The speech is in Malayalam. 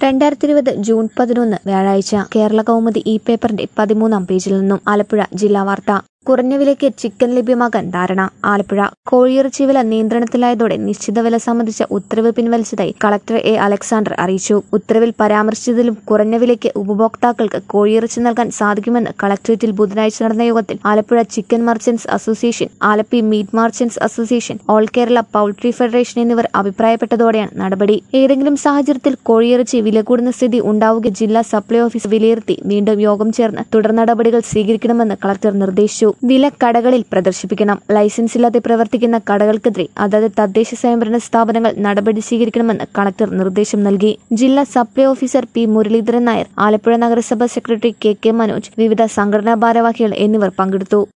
രണ്ടായിരത്തി ഇരുപത് ജൂൺ പതിനൊന്ന് വ്യാഴാഴ്ച കേരള കൗമുദി ഇ പേപ്പറിന്റെ പതിമൂന്നാം പേജിൽ നിന്നും ആലപ്പുഴ ജില്ലാ വാർത്ത കുറഞ്ഞ വിലയ്ക്ക് ചിക്കൻ ലഭ്യമാകാൻ ധാരണ ആലപ്പുഴ കോഴിയിറച്ചി വില നിയന്ത്രണത്തിലായതോടെ നിശ്ചിത വില സംബന്ധിച്ച ഉത്തരവ് പിൻവലിച്ചതായി കളക്ടർ എ അലക്സാണ്ടർ അറിയിച്ചു ഉത്തരവിൽ പരാമർശിച്ചതിലും കുറഞ്ഞ വിലയ്ക്ക് ഉപഭോക്താക്കൾക്ക് കോഴിയിറച്ചി നൽകാൻ സാധിക്കുമെന്ന് കളക്ടറേറ്റിൽ ബുധനാഴ്ച നടന്ന യോഗത്തിൽ Alappuzha chicken merchants association Alleppey meat merchants association all Kerala poultry federation എന്നിവർ അഭിപ്രായപ്പെട്ടതോടെയാണ് നടപടി ഏതെങ്കിലും സാഹചര്യത്തിൽ കോഴിയിറച്ചി വില കൂടുന്ന സ്ഥിതി ഉണ്ടാവുക ജില്ലാ സപ്ലൈ ഓഫീസ് വിലയിരുത്തി വീണ്ടും യോഗം ചേർന്ന് തുടർ നടപടികൾ സ്വീകരിക്കണമെന്ന് കളക്ടർ നിർദ്ദേശിച്ചു വില കടകളിൽ പ്രദർശിപ്പിക്കണം ലൈസൻസ് ഇല്ലാതെ പ്രവർത്തിക്കുന്ന കടകൾക്കെതിരെ അതത് തദ്ദേശ സ്വയംഭരണ സ്ഥാപനങ്ങൾ നടപടി സ്വീകരിക്കണമെന്ന് കളക്ടർ നിർദ്ദേശം നൽകി ജില്ലാ supply officer P Muraleedharan Nair Alappuzha നഗരസഭാ സെക്രട്ടറി കെ കെ മനോജ് വിവിധ സംഘടനാ ഭാരവാഹികൾ എന്നിവർ പങ്കെടുത്തു